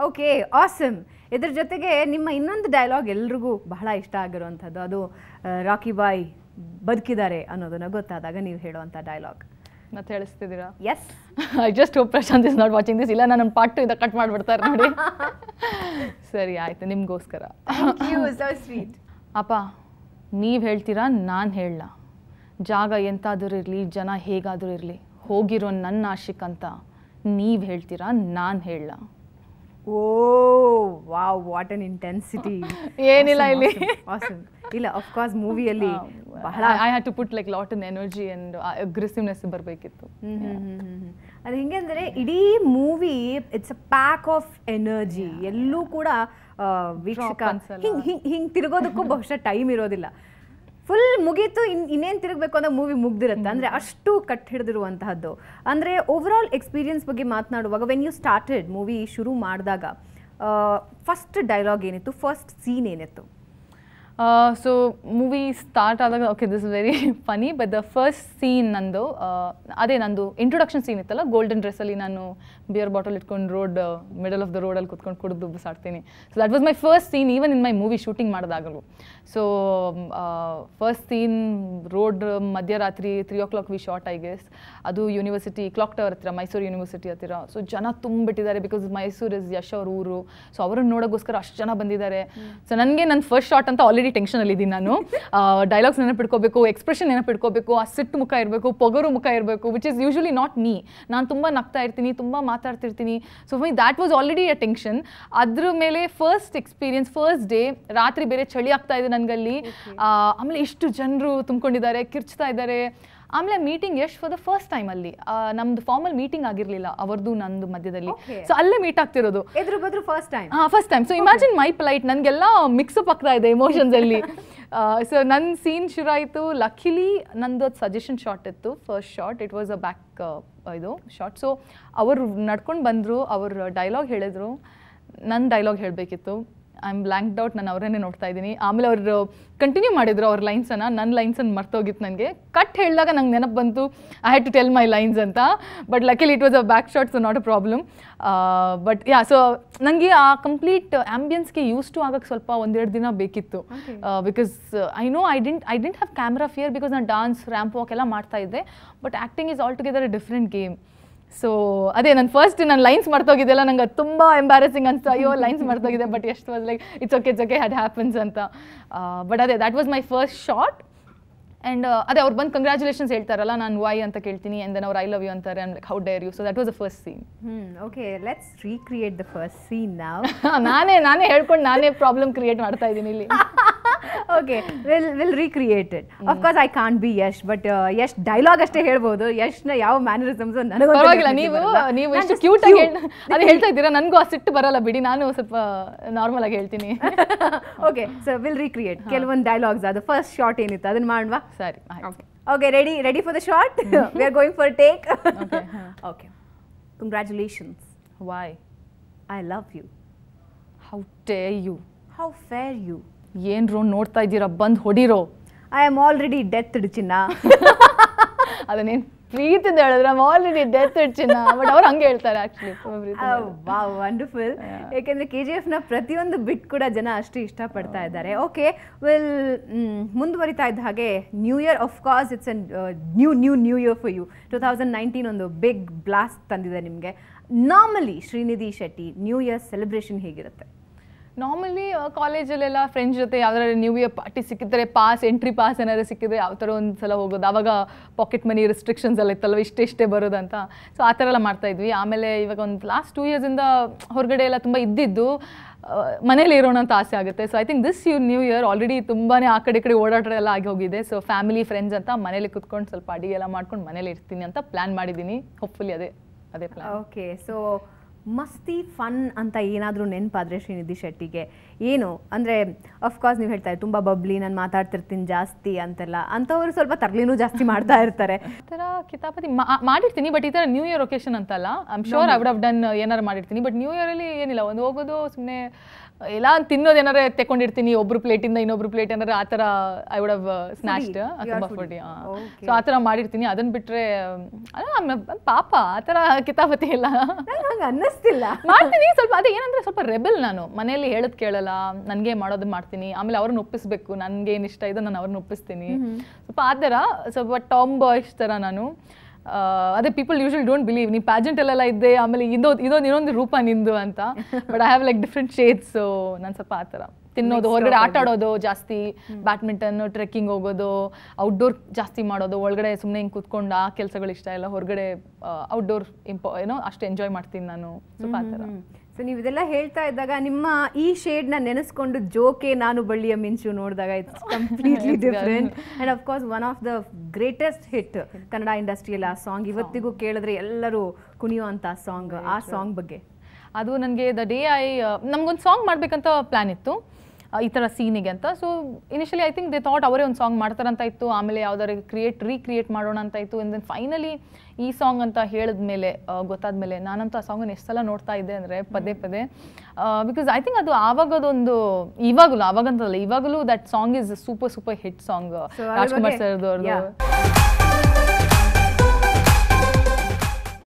Okay awesome ಇದ್ರ ಜೊತೆಗೆ ನಿಮ್ಮ ಇನ್ನೊಂದು ಡೈಲಾಗ್ ಎಲ್ರಿಗೂ ಬಹಳ ಇಷ್ಟ ಆಗಿರುವಂಥದ್ದು ಅದು ಆ, ರಾಕಿ ಬಾಯ್ ಬದುಕಿದ್ದಾರೆ ಅನ್ನೋದನ್ನ ಗೊತ್ತಾದಾಗ ನೀವು ಹೇಳುವಂಥ ಡೈಲಾಗ್ ಮತ್ತೆ ಹೇಳಿಸ್ತಿದ್ದೀರಾ yes I just hope Prashant is not watching this ಇಲ್ಲ ನಾನು ಪಾರ್ಟ್ ಟು ಇಂದ ಕಟ್ ಮಾಡಿಬಿಡ್ತಾರೆ ನೋಡಿ ಸರಿ ಆಯ್ತು ನಿಮಗೋಸ್ಕರ ಸ್ವೀಟ್ ಅಪ್ಪ ನೀವು ಹೇಳ್ತೀರಾ ನಾನು ಹೇಳಲ್ಲ ಜಾಗ ಎಂತಾದರೂ ಇರಲಿ ಜನ ಹೇಗಾದರೂ ಇರಲಿ ಹೋಗಿರೋ ನನ್ನ ಆಶಿಕ್ ಅಂತ ನೀವು ಹೇಳ್ತೀರಾ ನಾನು ಹೇಳಲ್ಲ oh wow what an intensity ಏನಿಲ್ಲ ಇಲ್ಲಿ. ಇಲ್ಲ ಅಫ್ಕೋರ್ಸ್ ಮೂವಿಯಲ್ಲಿ ಬಹಳ I had to put like lot in energy and aggressiveness ಬರಬೇಕಿತ್ತು ಹ್ಮ್, ಹ್ಮ್, ಹ್ಮ್, ಹ್ಮ್, ಹ್ಮ್. ಅದು ಹಿಂಗೆ ಅಂದರೆ ಇಡೀ movie it's a pack of energy ಎಲ್ಲೂ ಕೂಡ ಆ, ವೀಕ್ಷಕ ಅನ್ಸಲ್ಲ. ಹಿಂಗ್ ಹಿಂಗ್ ಹಿಂಗ್ ತಿರುಗೋದಕ್ಕೂ ಬಹುಶಃ ಟೈಮ್ ಇರೋದಿಲ್ಲ ಫುಲ್ ಮುಗೀತು ಇನ್ ಇನ್ನೇನು ತಿರುಗಬೇಕು ಅನ್ನೋ ಮೂವಿ ಮುಗ್ದಿರುತ್ತೆ ಅಂದರೆ ಅಷ್ಟು ಕಟ್ ಹಿಡಿದಿರುವಂತಹದ್ದು ಅಂದರೆ ಓವರ್ ಆಲ್ ಎಕ್ಸ್ಪೀರಿಯನ್ಸ್ ಬಗ್ಗೆ ಮಾತನಾಡುವಾಗ ವೆನ್ ಯು ಸ್ಟಾರ್ಟೆಡ್ ಮೂವಿ ಶುರು ಮಾಡಿದಾಗ ಫಸ್ಟ್ ಡೈಲಾಗ್ ಏನಿತ್ತು ಫಸ್ಟ್ ಸೀನ್ ಏನಿತ್ತು ಸೊ ಮೂವಿ ಸ್ಟಾರ್ಟ್ ಆದಾಗ okay this is very funny but the first scene ನಂದು ಆ, ಅದೇ ನಂದು ಇಂಟ್ರೊಡಕ್ಷನ್ ಸೀನ್ ಇತ್ತಲ್ಲ ಗೋಲ್ಡನ್ ಡ್ರೆಸ್ಸಲ್ಲಿ ನಾನು ಬಿಯರ್ ಬಾಟಲ್ ಇಟ್ಕೊಂಡು ರೋಡ್ ಮಿಡಲ್ ಆಫ್ ದ ರೋಡಲ್ಲಿ ಕುತ್ಕೊಂಡು ಕುಡಿದು ಬಿಸಾಡ್ತೀನಿ so that was my first scene even in my movie shooting ಮಾಡಿದಾಗಲೂ ಸೊ ಫಸ್ಟ್ ಸೀನ್ ರೋಡ್ ಮಧ್ಯರಾತ್ರಿ three o'clock we shot I guess ಅದು ಯೂನಿವರ್ಸಿಟಿ ಕ್ಲಾಕ್ ಟವರ್ ಹತ್ರ Mysuru university ಹತ್ತಿರ ಸೊ ಜನ ತುಂಬಿಟ್ಟಿದ್ದಾರೆ ಬಿಕಾಸ್ ಮೈಸೂರು ಇಸ್ ಯಶ್ ಅವ್ರ ಊರು ಸೊ ಅವ್ರನ್ನ ನೋಡೋಕ್ಕೋಸ್ಕರ ಅಷ್ಟು ಜನ ಬಂದಿದ್ದಾರೆ ಸೊ ನನಗೆ ನನ್ನ ಫಸ್ಟ್ ಶಾಟ್ ಅಂತ ಆಲ್ರೆಡಿ ಟೆನ್ಷನಲ್ಲಿ ಇದ್ದೀನಿ ನಾನು ಡೈಲಾಗ್ಸ್ ನೆನಪಿಟ್ಕೋಬೇಕು ಎಕ್ಸ್ಪ್ರೆಷನ್ ನೆನಪಿಟ್ಕೋಬೇಕು ಆ ಸಿಟ್ಟು ಮುಖ ಇರಬೇಕು ಪೊಗರು ಮುಖ ಇರಬೇಕು which is usually not me ನಾನು ತುಂಬ ನಗ್ತಾ ಇರ್ತೀನಿ ತುಂಬ ಮಾತಾಡ್ತಿರ್ತೀನಿ so my that was already a tension ಅದ್ರ ಮೇಲೆ ಫಸ್ಟ್ ಎಕ್ಸ್ಪೀರಿಯನ್ಸ್ ಫಸ್ಟ್ ಡೇ ರಾತ್ರಿ ಬೇರೆ ಚಳಿ ಆಗ್ತಾ ಇದೆ ನನಗಲ್ಲಿ ಆಮೇಲೆ ಇಷ್ಟು ಜನರು ತುಂಬಿಕೊಂಡಿದ್ದಾರೆ ಕಿರ್ಚ್ತಾ ಇದ್ದಾರೆ ಆಮೇಲೆ ಮೀಟಿಂಗ್ ಎಷ್ಟು ಫಾರ್ ದ ಫಸ್ಟ್ ಟೈಮ್ ಅಲ್ಲಿ ಆ, ನಮ್ದು ಫಾರ್ಮಲ್ ಮೀಟಿಂಗ್ ಆಗಿರಲಿಲ್ಲ ಅವ್ರದ್ದು ನಂದು ಮಧ್ಯದಲ್ಲಿ Okay. ಸೊ ಅಲ್ಲೇ ಮೀಟ್ ಆಗ್ತಿರೋದು ಎದುರು ಬದ್ರು ಫಸ್ಟ್ ಟೈಮ್ ಹಾಂ first time so imagine my plight ನನಗೆಲ್ಲ ಮಿಕ್ಸಪ್ ಆಗ್ತಾ ಇದೆ ಎಮೋಷನ್ಸ್ ಅಲ್ಲಿ ಸೊ ನನ್ನ ಸೀನ್ ಶುರು ಆಯಿತು ಲಕ್ಕಿಲಿ ನಂದು ಅದು ಸಜೆಷನ್ ಶಾಟ್ ಇತ್ತು first shot it was a back ಇದು ಶಾಟ್ ಸೊ ಅವರು ನಡ್ಕೊಂಡು ಬಂದರು ಅವ್ರ ಡೈಲಾಗ್ ಹೇಳಿದ್ರು ನನ್ನ ಡೈಲಾಗ್ ಹೇಳಬೇಕಿತ್ತು ಐ ಆಮ್ ಬ್ಲ್ಯಾಂಕ್ಡ್ ಔಟ್ ನಾನು ಅವರನ್ನೇ ನೋಡ್ತಾ ಇದ್ದೀನಿ ಆಮೇಲೆ ಅವರು ಕಂಟಿನ್ಯೂ ಮಾಡಿದ್ರು ಅವ್ರ ಲೈನ್ಸನ್ನು ನನ್ನ ಲೈನ್ಸನ್ನು ಮರ್ತೋಗಿತ್ತು ನನಗೆ ಕಟ್ ಹೇಳಿದಾಗ ನಂಗೆ ನೆನಪು ಬಂತು I had to tell my lines ಅಂತ but luckily it was a back shot so not a problem but yeah so ನನಗೆ ಆ ಕಂಪ್ಲೀಟ್ ಆ್ಯಂಬಿಯನ್ಸ್ಗೆ ಯೂಸ್ ಟು ಆಗಕ್ಕೆ ಸ್ವಲ್ಪ ಒಂದೆರಡು ದಿನ ಬೇಕಿತ್ತು because I know I didn't I didn't have camera fear because ನಾನು dance ramp walk ಎಲ್ಲ ಮಾಡ್ತಾ ಇದ್ದೆ but acting is all together a different game so ಅದೇ ನಾನು ಫಸ್ಟ್ ನನ್ನ ಲೈನ್ಸ್ ಮರ್ತೋಗಿದ್ದೆಲ್ಲ ನಂಗೆ ಅದು ತುಂಬ ಎಂಬ್ಯಾರೆಸಿಂಗ್ ಅನ್ಸ್ತು ಅಯ್ಯೋ ಲೈನ್ಸ್ ಮರ್ತೋಗಿದೆ ಬಟ್ ಎಷ್ಟು was like it's okay it's okay had happens ಅಂತ ಬಟ್ ಅದೇ that was my first shot and ಅದೇ ಅವ್ರು ಬಂದು ಕಂಗ್ರ್ಯಾಚುಲೇಷನ್ಸ್ ಹೇಳ್ತಾರಲ್ಲ ನಾನು ವೈ ಅಂತ ಕೇಳ್ತೀನಿ ಆ್ಯಂಡ್ ದೆನ್ ಅವ್ರು ಐ ಲವ್ ಯು ಅಂತಾರೆ and like how dare you so that was the first scene hmm okay let's recreate the first scene ನಾವ್ ನಾನೇ ನಾನೇ ಹೇಳ್ಕೊಂಡು ನಾನೇ ಪ್ರಾಬ್ಲಮ್ ಕ್ರಿಯೇಟ್ ಮಾಡ್ತಾ ಇದ್ದೀನಿ ಇಲ್ಲಿ okay will will recreate it of course I can't be Yash but Yash dialogue ಅಷ್ಟೇ ಹೇಳ್ಬೋದು ಯಶ್ನ ಯಾವ ಮ್ಯಾನರಿಸಮ್ಸ್ ಪರವಾಗಿಲ್ಲ ನೀವು ನೀವು ಎಷ್ಟು ಕ್ಯೂಟ್ ಆಗಿ ಅದು ಹೇಳ್ತಾ ಇದ್ದೀರಾ ನನಗೂ ಆ ಸಿಟ್ಟು ಬರಲ್ಲ ಬಿಡಿ ನಾನು ಸ್ವಲ್ಪ ನಾರ್ಮಲ್ ಆಗಿ ಹೇಳ್ತೀನಿ ಓಕೆ ಸೊ ವಿಲ್ ರೀಕ್ರಿಯೇಟ್ ಕೆಲವೊಂದು ಡೈಲಾಗ್ಸ್ ಅದು ಫಸ್ಟ್ ಶಾರ್ಟ್ ಏನಿತ್ತು ಅದನ್ನ ಮಾಡುವ ಸರಿ ಆಯ್ತು okay ready ready for the shot we are going for take Okay, okay congratulations why I love you how dare you how fair you ಏನ್ರೋ ನೋಡ್ತಾ ಇದ್ದೀರಾ ಬಂದು ಹೊಡಿರೋ ಐ ಆಮ್ ಆಲ್ರೆಡಿ ಡೆತ್ ಚಿನ್ನ ಅದನ್ನೇನು ಪ್ರೀತಿಯಿಂದ ಹೇಳಿದ್ರೆ ಆಲ್ರೆಡಿ ಡೆತ್ ಚಿನ್ನ ಬಟ್ ಅವ್ರು ಹಂಗೆ ಹೇಳ್ತಾರೆ ಆ್ಯಕ್ಚುಲಿ ವಾವ್ ವಂಡರ್ಫುಲ್ ಯಾಕೆಂದ್ರೆ ಕೆ ಜಿ ಎಫ್ನ ಪ್ರತಿಯೊಂದು ಬಿಟ್ ಕೂಡ ಜನ ಅಷ್ಟು ಇಷ್ಟಪಡ್ತಾ ಇದ್ದಾರೆ ಓಕೆ ವಿಲ್ ಮುಂದುವರಿತಾ ಇದ್ದ ಹಾಗೆ new year of course it's an new new new year for you two thousand nineteen ಒಂದು ಬಿಗ್ ಬ್ಲಾಸ್ಟ್ ತಂದಿದೆ ನಿಮಗೆ normally Shrinidhi Shetty new year celebration ಹೇಗಿರುತ್ತೆ ನಾರ್ಮಲಿ ಕಾಲೇಜಲ್ಲೆಲ್ಲ ಫ್ರೆಂಡ್ಸ್ ಜೊತೆ ಯಾವ್ದಾದ್ರು ನ್ಯೂ ಇಯರ್ ಪಾರ್ಟಿ ಸಿಕ್ಕಿದ್ರೆ ಪಾಸ್ ಎಂಟ್ರಿ ಪಾಸ್ ಏನಾದ್ರು ಸಿಕ್ಕಿದ್ರೆ ಯಾವ ಥರ ಒಂದು ಸಲ ಹೋಗೋದು ಆವಾಗ ಪಾಕೆಟ್ ಮನಿ ರಿಸ್ಟ್ರಿಕ್ಷನ್ಸ್ ಎಲ್ಲ ಇತ್ತಲ್ವ ಇಷ್ಟೇ ಇಷ್ಟೇ ಬರೋದಂತ ಸೊ ಆ ಥರ ಎಲ್ಲ ಮಾಡ್ತಾ ಇದ್ವಿ ಆಮೇಲೆ ಇವಾಗ ಒಂದು ಲಾಸ್ಟ್ ಟೂ ಇಯರ್ಸಿಂದ ಹೊರಗಡೆ ಎಲ್ಲ ತುಂಬ ಇದ್ದಿದ್ದು ಮನೇಲಿ ಇರೋಣ ಅಂತ ಆಸೆ ಆಗುತ್ತೆ so I think this you new year already ತುಂಬಾ ಆ ಕಡೆ ಈ ಕಡೆ ಓಡಾಟ ಎಲ್ಲ ಆಗಿ ಹೋಗಿದೆ ಸೊ ಫ್ಯಾಮಿಲಿ ಫ್ರೆಂಡ್ಸ್ ಅಂತ ಮನೇಲಿ ಕುತ್ಕೊಂಡು ಸ್ವಲ್ಪ ಅಡಿಗೆ ಎಲ್ಲ ಮಾಡ್ಕೊಂಡು ಮನೇಲಿ ಇರ್ತೀನಿ ಅಂತ ಪ್ಲ್ಯಾನ್ ಮಾಡಿದ್ದೀನಿ ಹೋಪ್ಫುಲಿ ಅದೇ ಅದೇ ಪ್ಲ್ಯಾನ್ ಓಕೆ ಸೊ ಮಸ್ತಿ ಫನ್ ಅಂತ ಏನಾದರೂ ನೆನಪಾದರೆ ಶ್ರೀನಿಧಿ ಶೆಟ್ಟಿಗೆ ಏನು ಅಂದರೆ ಅಫ್ಕೋರ್ಸ್ ನೀವು ಹೇಳ್ತಾರೆ ತುಂಬ ಬಬ್ಲಿ ನಾನು ಮಾತಾಡ್ತಿರ್ತೀನಿ ಜಾಸ್ತಿ ಅಂತೆಲ್ಲ ಅಂಥವ್ರು ಸ್ವಲ್ಪ ತರ್ಲಿನೂ ಜಾಸ್ತಿ ಮಾಡ್ತಾ ಇರ್ತಾರೆ ಈ ಥರ ಕಿತಾಪತಿ ಮಾ- ಮಾಡಿರ್ತೀನಿ ಬಟ್ ಈ ಥರ ನ್ಯೂ ಇಯರ್ ಒಕೇಶನ್ ಅಂತಲ್ಲ I'm sure I would have done ಏನಾರು ಮಾಡಿರ್ತೀನಿ ಬಟ್ ನ್ಯೂ ಇಯರಲ್ಲಿ ಏನಿಲ್ಲ ಒಂದು ಹೋಗೋದು ಸುಮ್ಮನೆ ಎಲ್ಲ ತಿನ್ನೋದು ಏನಾರ ತೆಕೊಂಡಿರ್ತೀನಿ ಒಬ್ರು ಪ್ಲೇಟಿಂದ ಇನ್ನೊಬ್ರು ಪ್ಲೇಟ್ ಏನಾರ ಆ ಥರ I would have snatched You are ತುಂಬ foodie. Foodie Okay. ಸೊ ಆ ಥರ ಮಾಡಿರ್ತೀನಿ ಅದನ್ನ ಬಿಟ್ಟರೆ ಪಾಪ ಆ ಥರ ಕಿತಾಪತಿ ಇಲ್ಲ ನಂಗೆ ಹಂಗೆ ಅನ್ನಿಸ್ತಿಲ್ಲ ಮಾಡ್ತೀನಿ ಸ್ವಲ್ಪ ಅದೇ ಏನಂದ್ರೆ ಸ್ವಲ್ಪ ರೆಬೆಲ್ ನಾನು ಮನೆಯಲ್ಲಿ ಹೇಳೋದು ಕೇಳಲ್ಲ ನನಗೆ ಮಾಡೋದು ಮಾಡ್ತೀನಿ ಆಮೇಲೆ ಅವ್ರನ್ನ ಒಪ್ಪಿಸ್ಬೇಕು ನನಗೆ ಏನು ಇಷ್ಟ ಇದೆ ನಾನು ಅವ್ರನ್ನ ಒಪ್ಪಿಸ್ತೀನಿ ಸ್ವಲ್ಪ ಆ ಥರ ಸ್ವಲ್ಪ ಟಾಮ್ ಬಾಯ್ಸ್ ಥರ ನಾನು ಆ, ಅದೇ ಪೀಪಲ್ ಯೂಶಲ್ ಡೋಂಟ್ ಬಿಲೀವ್ ನೀ ಪ್ಯಾಜೆಂಟಲ್ಲೆಲ್ಲ ಇದ್ದೆ ಆಮೇಲೆ ಇದೊಂದು ಇದೊಂದು ಇನ್ನೊಂದು ರೂಪ ನಿಂದು ಅಂತ but I have like different shades ನಾನು ಸ್ವಲ್ಪ ಆ ಥರ ತಿನ್ನೋದು ಹೊರಗಡೆ ಆಟ ಆಡೋದು ಜಾಸ್ತಿ ಬ್ಯಾಡ್ಮಿಂಟನ್ ಟ್ರೆಕ್ಕಿಂಗ್ ಹೋಗೋದು ಔಟ್ಡೋರ್ ಜಾಸ್ತಿ ಮಾಡೋದು ಒಳಗಡೆ ಸುಮ್ಮನೆ ಹಿಂಗೆ ಕೂತ್ಕೊಂಡು ಆ ಕೆಲಸಗಳು ಇಷ್ಟ ಇಲ್ಲ ಹೊರಗಡೆ ಔಟ್ಡೋರ್ ಇಂಪೋ ಏನೋ ಅಷ್ಟು ಎಂಜಾಯ್ ಮಾಡ್ತೀನಿ ನಾನು ಸ್ವಲ್ಪ ಆ ಥರ ಸೊ ನೀವು ಇದೆಲ್ಲ ಹೇಳ್ತಾ ಇದ್ದಾಗ ನಿಮ್ಮ ಈ ಶೇಡ್ನ ನೆನೆಸ್ಕೊಂಡು ಜೋಕೆ ನಾನು ಬಳ್ಳಿಯ ಮಿಂಚು ನೋಡಿದಾಗ it's completely different and of course one of the greatest hit Kannada ಇಂಡಸ್ಟ್ರಿಯಲ್ಲಿ ಆ ಸಾಂಗ್ ಇವತ್ತಿಗೂ ಕೇಳಿದ್ರೆ ಎಲ್ಲರೂ ಕುಣಿಯುವಂಥ ಸಾಂಗ್ ಆ ಸಾಂಗ್ ಬಗ್ಗೆ ಅದು ನನಗೆ ದ ಡೇ ಐ ನಮ್ಗೊಂದು ಸಾಂಗ್ ಮಾಡಬೇಕಂತ ಪ್ಲ್ಯಾನ್ ಇತ್ತು ಆ, ಈ ಥರ ಸೀನಿಗೆ ಅಂತ so initially I think they thought ಅವರೇ ಒಂದು ಸಾಂಗ್ ಮಾಡ್ತಾರಂತ ಇತ್ತು ಆಮೇಲೆ ಯಾವ್ದಾರು ಕ್ರಿಯೇಟ್ ರೀಕ್ರಿಯೇಟ್ ಮಾಡೋಣ ಅಂತ ಇತ್ತು ಆ್ಯಂಡ್ ದೆನ್ ಫೈನಲಿ ಈ ಸಾಂಗ್ ಅಂತ ಹೇಳಿದ ಮೇಲೆ ಗೊತ್ತಾದ ಮೇಲೆ ನಾನಂತೂ ಆ ಸಾಂಗನ್ನು ಎಷ್ಟು ಸಲ ನೋಡ್ತಾ ಇದ್ದೆ ಅಂದರೆ ಪದೇ ಪದೇ ಬಿಕಾಸ್ ಐ ಥಿಂಕ್ ಅದು ಆವಾಗದೊಂದು ಇವಾಗಲೂ ಆವಾಗಂತಲ್ಲ ಇವಾಗಲೂ that song is super super hit song So, ಅದ್ರ ರಾಜ್ಕುಮಾರ್ ಬಗ್ಗೆ- ಸರ್ದು ಅವ್ರದ್ದು Yeah.